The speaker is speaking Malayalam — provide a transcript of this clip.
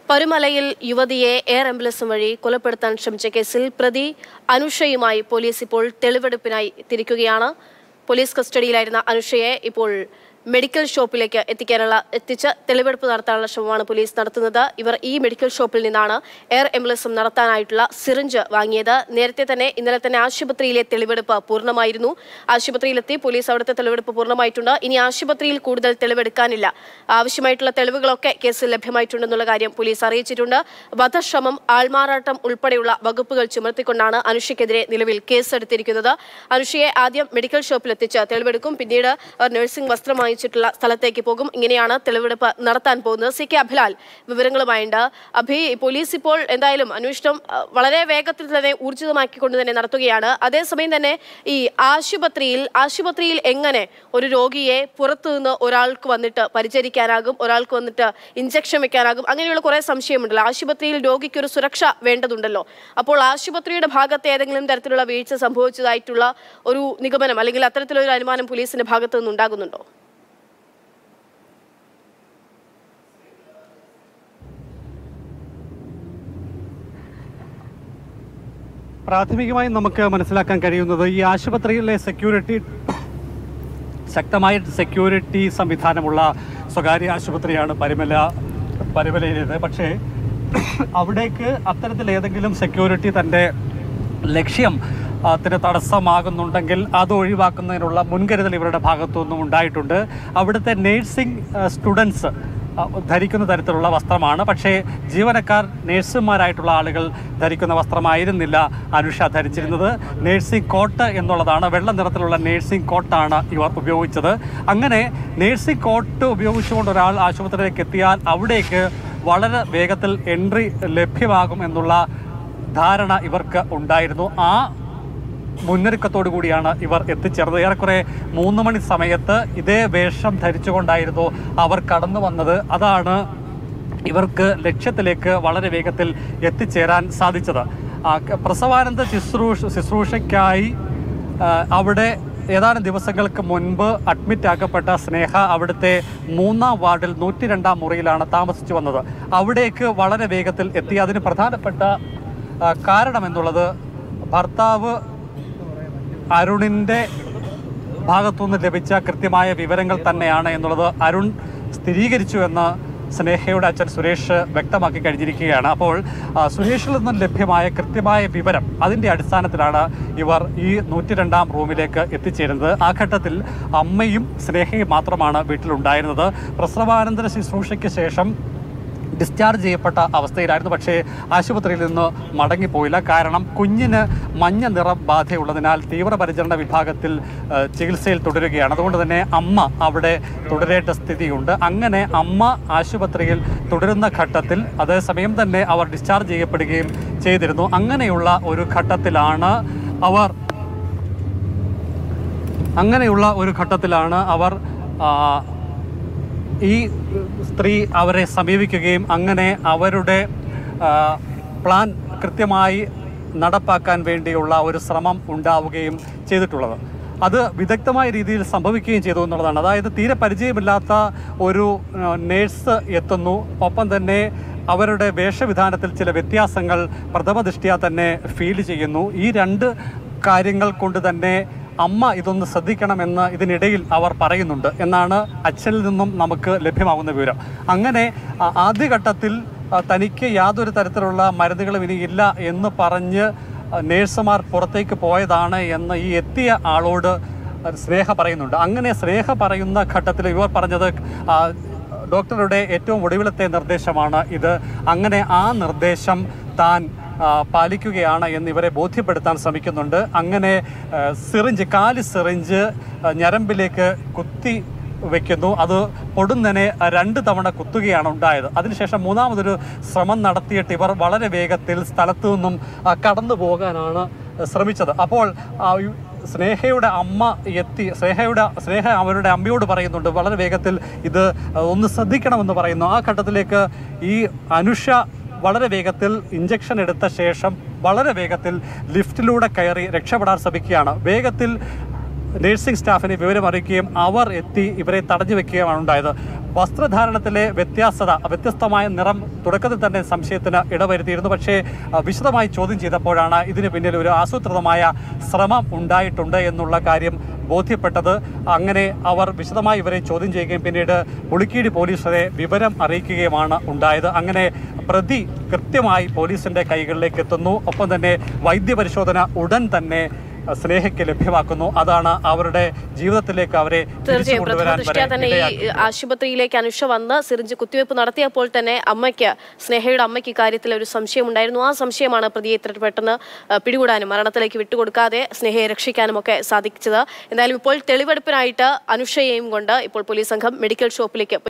പരുമലയിൽ യുവതിയെ എയർ ആംബുലൻസ് വഴി കൊലപ്പെടുത്താൻ ശ്രമിച്ച കേസിൽ പ്രതി അനുഷയുമായി പോലീസ് ഇപ്പോൾ തെളിവെടുപ്പിനായി തിരിക്കുകയാണ് പോലീസ് കസ്റ്റഡിയിലായിരുന്ന അനുഷയെ ഇപ്പോൾ മെഡിക്കൽ ഷോപ്പിലേക്ക് എത്തിക്കാനുള്ള എത്തിച്ച് തെളിവെടുപ്പ് നടത്താനുള്ള ശ്രമമാണ് പോലീസ് നടത്തുന്നത് ഇവർ ഈ മെഡിക്കൽ ഷോപ്പിൽ നിന്നാണ് എയർ ആംബുലൻസും നടത്താനായിട്ടുള്ള സിറിഞ്ച് വാങ്ങിയത് നേരത്തെ തന്നെ ഇന്നലെ തന്നെ ആശുപത്രിയിലെ തെളിവെടുപ്പ് പൂർണ്ണമായിരുന്നു ആശുപത്രിയിലെത്തി പോലീസ് അവിടുത്തെ തെളിവെടുപ്പ് പൂർണ്ണമായിട്ടുണ്ട് ഇനി ആശുപത്രിയിൽ കൂടുതൽ തെളിവെടുക്കാനില്ല ആവശ്യമായിട്ടുള്ള തെളിവുകളൊക്കെ കേസിൽ ലഭ്യമായിട്ടുണ്ടെന്നുള്ള കാര്യം പോലീസ് അറിയിച്ചിട്ടുണ്ട് വധശ്രമം ആൾമാറാട്ടം ഉൾപ്പെടെയുള്ള വകുപ്പുകൾ ചുമത്തിക്കൊണ്ടാണ് അനുഷയ്ക്കെതിരെ നിലവിൽ കേസെടുത്തിരിക്കുന്നത് അനുഷയെ ആദ്യം മെഡിക്കൽ ഷോപ്പിൽ എത്തിച്ച് തെളിവെടുക്കും പിന്നീട് അവർ നഴ്സിംഗ് വസ്ത്രം വാങ്ങിച്ചിട്ടുള്ള സ്ഥലത്തേക്ക് പോകും ഇങ്ങനെയാണ് തെളിവെടുപ്പ് നടത്താൻ പോകുന്നത് സി കെ അഭിലാൽ വിവരങ്ങളുമായുണ്ട് അഭി പോലീസ് ഇപ്പോൾ എന്തായാലും അന്വേഷണം അഹ്, വളരെ വേഗത്തിൽ തന്നെ ഊർജിതമാക്കിക്കൊണ്ട് തന്നെ നടത്തുകയാണ് അതേസമയം തന്നെ ഈ ആശുപത്രിയിൽ ആശുപത്രിയിൽ എങ്ങനെ ഒരു രോഗിയെ പുറത്തു നിന്ന് ഒരാൾക്ക് വന്നിട്ട് പരിചരിക്കാനാകും ഒരാൾക്ക് വന്നിട്ട് ഇഞ്ചക്ഷൻ വെക്കാനാകും അങ്ങനെയുള്ള കുറേ സംശയമുണ്ടല്ലോ ആശുപത്രിയിൽ രോഗിക്ക് ഒരു സുരക്ഷ വേണ്ടതുണ്ടല്ലോ അപ്പോൾ ആശുപത്രിയുടെ ഭാഗത്ത് ഏതെങ്കിലും തരത്തിലുള്ള വീഴ്ച സംഭവിച്ചതായിട്ടുള്ള ഒരു നിഗമനം അല്ലെങ്കിൽ അത്തരത്തിലൊരു അനുമാനം പോലീസിന്റെ ഭാഗത്തു നിന്ന് ഉണ്ടാകുന്നുണ്ടോ പ്രാഥമികമായി നമുക്ക് മനസ്സിലാക്കാൻ കഴിയുന്നത് ഈ ആശുപത്രിയിലെ സെക്യൂരിറ്റി ശക്തമായ സെക്യൂരിറ്റി സംവിധാനമുള്ള സ്വകാര്യ ആശുപത്രിയാണ് പരിമല പരിമലയിലേത് പക്ഷേ അവിടേക്ക് അത്തരത്തിൽ ഏതെങ്കിലും സെക്യൂരിറ്റി തൻ്റെ ലക്ഷ്യം ത്തിന് തടസ്സമാകുന്നുണ്ടെങ്കിൽ അത് ഒഴിവാക്കുന്നതിനുള്ള മുൻകരുതൽ ഇവരുടെ ഭാഗത്തുനിന്നും ഉണ്ടായിട്ടുണ്ട് അവിടുത്തെ നേഴ്സിംഗ് സ്റ്റുഡൻസ് ധരിക്കുന്ന തരത്തിലുള്ള വസ്ത്രമാണ് പക്ഷേ ജീവനക്കാർ നേഴ്സുമാരായിട്ടുള്ള ആളുകൾ ധരിക്കുന്ന വസ്ത്രമായിരുന്നില്ല അനുഷ ധരിച്ചിരുന്നത് നേഴ്സിംഗ് കോട്ട് എന്നുള്ളതാണ് വെള്ള നിറത്തിലുള്ള നേഴ്സിംഗ് കോട്ടാണ് ഇവർ ഉപയോഗിച്ചത് അങ്ങനെ നേഴ്സിംഗ് കോട്ട് ഉപയോഗിച്ചുകൊണ്ട് ഒരാൾ ആശുപത്രിയിലേക്ക് എത്തിയാൽ അവിടേക്ക് വളരെ വേഗത്തിൽ എൻട്രി ലഭ്യമാകും എന്നുള്ള ധാരണ ഇവർക്ക് ഉണ്ടായിരുന്നു ആ മുന്നൊരുക്കത്തോടു കൂടിയാണ് ഇവർ എത്തിച്ചേർന്നത് ഏറെക്കുറെ മൂന്ന് മണി സമയത്ത് ഇതേ വേഷം ധരിച്ചുകൊണ്ടായിരുന്നു അവർ കടന്നു വന്നത് അതാണ് ഇവർക്ക് ലക്ഷ്യത്തിലേക്ക് വളരെ വേഗത്തിൽ എത്തിച്ചേരാൻ സാധിച്ചത് ആ, ക- പ്രസവാനന്ദ ശുശ്രൂഷ ശുശ്രൂഷയ്ക്കായി ആ, അവിടെ ഏതാനും ദിവസങ്ങൾക്ക് മുൻപ് അഡ്മിറ്റ് ആക്കപ്പെട്ട സ്നേഹ അവിടുത്തെ മൂന്നാം വാർഡിൽ നൂറ്റി രണ്ടാം മുറിയിലാണ് താമസിച്ചു വന്നത് അവിടേക്ക് വളരെ വേഗത്തിൽ എത്തി അതിന് പ്രധാനപ്പെട്ട ആ, കാരണമെന്നുള്ളത് ഭർത്താവ് അരുണിൻ്റെ ഭാഗത്തുനിന്ന് ലഭിച്ച കൃത്യമായ വിവരങ്ങൾ തന്നെയാണ് എന്നുള്ളത് അരുൺ സ്ഥിരീകരിച്ചു എന്ന് സ്നേഹയുടെ അച്ഛൻ സുരേഷ് വ്യക്തമാക്കി കഴിഞ്ഞിരിക്കുകയാണ് അപ്പോൾ ആ, സുരേഷിൽ നിന്നും ലഭ്യമായ കൃത്യമായ വിവരം അതിൻ്റെ അടിസ്ഥാനത്തിലാണ് ഇവർ ഈ നൂറ്റി രണ്ടാം റൂമിലേക്ക് എത്തിച്ചേരുന്നത് ആ ഘട്ടത്തിൽ അമ്മയും സ്നേഹയും മാത്രമാണ് വീട്ടിലുണ്ടായിരുന്നത് പ്രസവാനന്തര ശുശ്രൂഷയ്ക്ക് ശേഷം ഡിസ്ചാർജ് ചെയ്യപ്പെട്ട അവസ്ഥയിലായിരുന്നു പക്ഷേ ആശുപത്രിയിൽ നിന്ന് മടങ്ങിപ്പോയില്ല കാരണം കുഞ്ഞിന് മഞ്ഞ നിറം ബാധയുള്ളതിനാൽ തീവ്രപരിചരണ വിഭാഗത്തിൽ ആ, ചികിത്സയിൽ തുടരുകയാണ് അതുകൊണ്ട് തന്നെ അമ്മ അവിടെ തുടരേണ്ട സ്ഥിതിയുണ്ട് അങ്ങനെ അമ്മ ആശുപത്രിയിൽ തുടരുന്ന ഘട്ടത്തിൽ അതേസമയം തന്നെ അവർ ഡിസ്ചാർജ് ചെയ്യപ്പെടുകയും ചെയ്തിരുന്നു അങ്ങനെയുള്ള ഒരു ഘട്ടത്തിലാണ് അവർ അങ്ങനെയുള്ള ഒരു ഘട്ടത്തിലാണ് അവർ ആ, ഈ സ്ത്രീ അവരെ സമീപിക്കുകയും അങ്ങനെ അവരുടെ ആ, പ്ലാൻ കൃത്യമായി നടപ്പാക്കാൻ വേണ്ടിയുള്ള ഒരു ശ്രമം ഉണ്ടാവുകയും ചെയ്തിട്ടുള്ളത് അത് വിദഗ്ധമായ രീതിയിൽ സംഭവിക്കുകയും ചെയ്തു എന്നുള്ളതാണ് അതായത് തീരെ പരിചയമില്ലാത്ത ഒരു ആ, നേഴ്സ് എത്തുന്നു ഒപ്പം തന്നെ അവരുടെ വേഷവിധാനത്തിൽ ചില വ്യത്യാസങ്ങൾ പ്രഥമദൃഷ്ട്യാ തന്നെ ഫീൽ ചെയ്യുന്നു ഈ രണ്ട് കാര്യങ്ങൾ കൊണ്ട് തന്നെ അമ്മ ഇതൊന്ന് ശ്രദ്ധിക്കണമെന്ന് ഇതിനിടയിൽ അവർ പറയുന്നുണ്ട് എന്നാണ് അച്ഛനിൽ നിന്നും നമുക്ക് ലഭ്യമാകുന്ന വിവരം അങ്ങനെ ആ, ആദ്യഘട്ടത്തിൽ ആ, തനിക്ക് യാതൊരു തരത്തിലുള്ള മരുന്നുകളും ഇനി ഇല്ല എന്ന് പറഞ്ഞ് ആ, നേഴ്സുമാർ പുറത്തേക്ക് പോയതാണ് എന്ന് ഈ എത്തിയ ആളോട് സ്നേഹ പറയുന്നുണ്ട് അങ്ങനെ സ്നേഹ പറയുന്ന ഘട്ടത്തിൽ ഇവർ പറഞ്ഞത് ആ, ഡോക്ടറുടെ ഏറ്റവും ഒടുവിലത്തെ നിർദ്ദേശമാണ് ഇത് അങ്ങനെ ആ നിർദ്ദേശം താൻ ആ, പാലിക്കുകയാണ് എന്ന് ഇവരെ ബോധ്യപ്പെടുത്താൻ ശ്രമിക്കുന്നുണ്ട് അങ്ങനെ ആ, സിറിഞ്ച് കാല് സിറിഞ്ച് ആ, ഞരമ്പിലേക്ക് കുത്തി വെക്കുന്നു അത് പൊടുന്നനെ രണ്ട് തവണ കുത്തുകയാണ് ഉണ്ടായത് അതിനുശേഷം മൂന്നാമതൊരു ശ്രമം നടത്തിയിട്ട് ഇവർ വളരെ വേഗത്തിൽ സ്ഥലത്തു നിന്നും ആ, കടന്നു പോകാനാണ് ശ്രമിച്ചത് അപ്പോൾ ആ, യു- സ്നേഹയുടെ അമ്മ എത്തി സ്നേഹയുടെ സ്നേഹ അവരുടെ അമ്മയോട് പറയുന്നുണ്ട് വളരെ വേഗത്തിൽ ഇത് ഒന്ന് ശ്രദ്ധിക്കണമെന്ന് പറയുന്നു ആ ഘട്ടത്തിലേക്ക് ഈ അനുഷ വളരെ വേഗത്തിൽ ഇഞ്ചക്ഷൻ എടുത്ത ശേഷം വളരെ വേഗത്തിൽ ലിഫ്റ്റിലൂടെ കയറി രക്ഷപ്പെടാൻ ശ്രമിക്കുകയാണ് വേഗത്തിൽ നഴ്സിംഗ് സ്റ്റാഫിനെ വിവരം അറിയിക്കുകയും അവർ എത്തി ഇവരെ തടഞ്ഞു വെക്കുകയുമാണ് ഉണ്ടായത് വസ്ത്രധാരണത്തിലെ വ്യത്യാസത വ്യത്യസ്തമായ നിറം തുടക്കത്തിൽ തന്നെ സംശയത്തിന് ഇടവരുത്തിയിരുന്നു പക്ഷേ ആ, വിശദമായി ചോദ്യം ചെയ്തപ്പോഴാണ് ഇതിന് പിന്നിൽ ഒരു ആസൂത്രിതമായ ശ്രമം ഉണ്ടായിട്ടുണ്ട് എന്നുള്ള കാര്യം ബോധ്യപ്പെട്ടത് അങ്ങനെ അവർ വിശദമായി ഇവരെ ചോദ്യം ചെയ്യുകയും പിന്നീട് പുളിക്കീടി പോലീസിനെ വിവരം അറിയിക്കുകയുമാണ് ഉണ്ടായത് അങ്ങനെ പ്രതി കൃത്യമായി പോലീസിന്റെ കൈകളിലേക്ക് എത്തുന്നു ഒപ്പം തന്നെ വൈദ്യപരിശോധന ഉടൻ തന്നെ അഹ്, സ്നേഹയ്ക്ക് ലഭ്യമാക്കുന്നു അതാണ് അവരുടെ ജീവിതത്തിലേക്ക് അവരെ തിരിച്ചു തീർച്ചയായും പ്രഥമ കൊണ്ടുവരാൻ ദൃഷ്ട്യാ വരെ തന്നെ ഈ ഇടയാക്കി. ആശുപത്രിയിലേക്ക് അനുഷ വന്ന് സിറിഞ്ച് കുത്തിവയ്പ്പ് നടത്തിയപ്പോൾ തന്നെ അമ്മയ്ക്ക് സ്നേഹയുടെ അമ്മയ്ക്ക് ഇക്കാര്യത്തിൽ ഒരു സംശയം ഉണ്ടായിരുന്നു ആ സംശയമാണ് പ്രതിയെ ഇത്ര പെട്ടെന്ന് ആ, പിടികൂടാനും മരണത്തിലേക്ക് വിട്ടുകൊടുക്കാതെ സ്നേഹയെ രക്ഷിക്കാനും ഒക്കെ സാധിച്ചത് എന്തായാലും ഇപ്പോൾ തെളിവെടുപ്പിനായിട്ട് അനുഷയെയും കൊണ്ട് ഇപ്പോൾ പോലീസ് സംഘം മെഡിക്കൽ ഷോപ്പിലേക്ക്